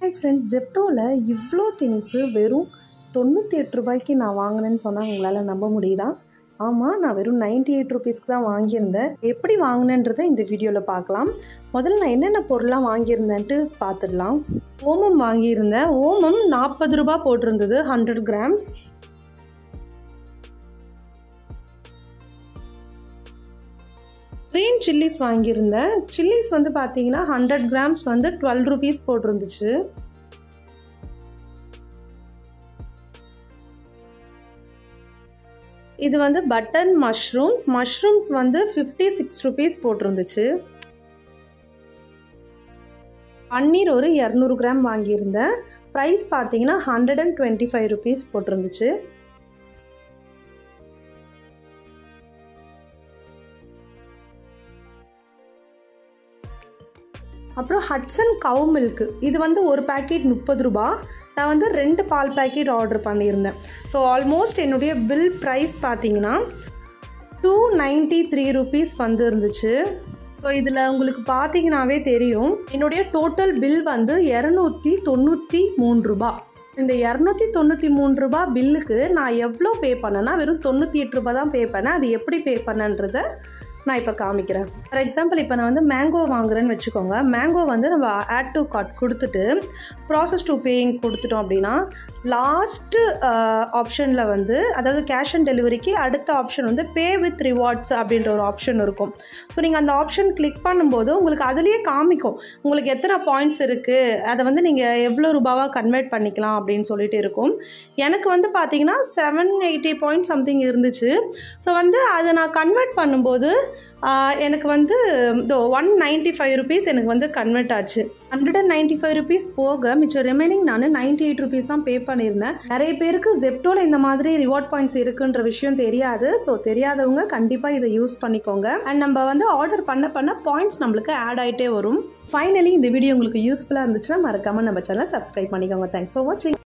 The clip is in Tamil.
ஹாய் ஃப்ரெண்ட்ஸ் ஜெப்டோவில் இவ்வளோ திங்ஸு வெறும் தொண்ணூற்றி எட்டு ரூபாய்க்கு நான் வாங்கினேன்னு சொன்னால் உங்களால் நம்ப முடியுதா ஆமாம் நான் வெறும் நைன்டி எயிட் ருபீஸ்க்கு தான் வாங்கியிருந்தேன் எப்படி வாங்கினேன்றதை இந்த வீடியோவில் பார்க்கலாம் முதல்ல நான் என்னென்ன பொருளாக வாங்கியிருந்தேன்ட்டு பார்த்துடலாம் ஓமம் வாங்கியிருந்தேன் ஓமம் நாற்பது ரூபா போட்டிருந்தது ஹண்ட்ரட் கிராம்ஸ் க்ரீன் சில்லிஸ் வாங்கியிருந்தேன் சில்லிஸ் வந்து பார்த்தீங்கன்னா ஹண்ட்ரட் கிராம்ஸ் வந்து டுவெல் ருபீஸ் போட்டிருந்துச்சு இது வந்து பட்டன் மஷ்ரூம்ஸ் மஷ்ரூம்ஸ் வந்து ஃபிஃப்டி சிக்ஸ் ருபீஸ் போட்டிருந்துச்சு பன்னீர் ஒரு இரநூறு கிராம் வாங்கியிருந்தேன் ப்ரைஸ் பார்த்தீங்கன்னா hundred and twenty five rupees போட்டிருந்துச்சு அப்புறம் ஹட்சன் கவு மில்க்கு இது வந்து ஒரு பேக்கெட் முப்பது ரூபா நான் வந்து ரெண்டு பால் பேக்கெட் ஆர்டர் பண்ணியிருந்தேன் ஸோ ஆல்மோஸ்ட் என்னுடைய பில் ப்ரைஸ் பார்த்தீங்கன்னா டூ நைன்ட்டி த்ரீ ருபீஸ் வந்து இருந்துச்சு ஸோ இதில் உங்களுக்கு பார்த்தீங்கன்னாவே தெரியும் என்னுடைய டோட்டல் பில் வந்து இரநூத்தி தொண்ணூற்றி மூணு ரூபா இந்த இரநூத்தி தொண்ணூற்றி மூணு ரூபா பில்லுக்கு நான் எவ்வளோ பே பண்ணேன்னா வெறும் தொண்ணூற்றி எட்டு ரூபா தான் பே பண்ணேன் அது எப்படி பே பண்ணன்றதை நான் இப்போ காமிக்கிறேன் ஃபார் எக்ஸாம்பிள் இப்போ நான் வந்து மேங்கோ வாங்குறேன்னு வச்சுக்கோங்க மேங்கோ வந்து நம்ம ஆட் டு கார்ட் கொடுத்துட்டு ப்ராசஸ் டு பேயிங் கொடுத்துட்டோம் அப்படின்னா லாஸ்ட்டு ஆப்ஷனில் வந்து அதாவது கேஷ் ஆன் டெலிவரிக்கு அடுத்த ஆப்ஷன் வந்து பே வித் ரிவார்ட்ஸ் அப்படின்ற ஒரு ஆப்ஷன் இருக்கும் ஸோ நீங்கள் அந்த ஆப்ஷன் கிளிக் பண்ணும்போது உங்களுக்கு அதுலேயே காமிக்கும் உங்களுக்கு எத்தனை பாயிண்ட்ஸ் இருக்குது அதை வந்து நீங்கள் எவ்வளோ ரூபாவாக கன்வெர்ட் பண்ணிக்கலாம் அப்படின்னு சொல்லிட்டு இருக்கும் எனக்கு வந்து பார்த்தீங்கன்னா செவன் எயிட்டி பாயிண்ட் சம்திங் இருந்துச்சு ஸோ வந்து அதை நான் கன்வெர்ட் பண்ணும்போது எனக்கு வந்து இதோ ஒன் நைன்ட்டி ஃபைவ் ருபீஸ் எனக்கு வந்து கன்வெர்ட் ஆச்சு hundred and ninety five rupees போக மிச்சம் ரிமைனிங் நான் நைன்ட்டி எயிட் ருபீஸ் தான் பே பண்ணியிருந்தேன் நிறைய பேருக்கு ஜெப்டோவில் இந்த மாதிரி ரிவார்ட் பாயிண்ட்ஸ் இருக்குன்ற விஷயம் தெரியாது ஸோ தெரியாதவங்க கண்டிப்பாக இதை யூஸ் பண்ணிக்கோங்க அண்ட் நம்ம வந்து ஆர்டர் பண்ண பண்ண பாயிண்ட்ஸ் நம்மளுக்கு ஆட் ஆகிட்டே வரும் ஃபைனலி இந்த வீடியோ உங்களுக்கு யூஸ்ஃபுல்லாக இருந்துச்சுன்னா மறக்காமல் நம்ம சேனல் சப்ஸ்கிரைப் பண்ணிக்கோங்க தேங்க்ஸ் ஃபார் வாட்சிங்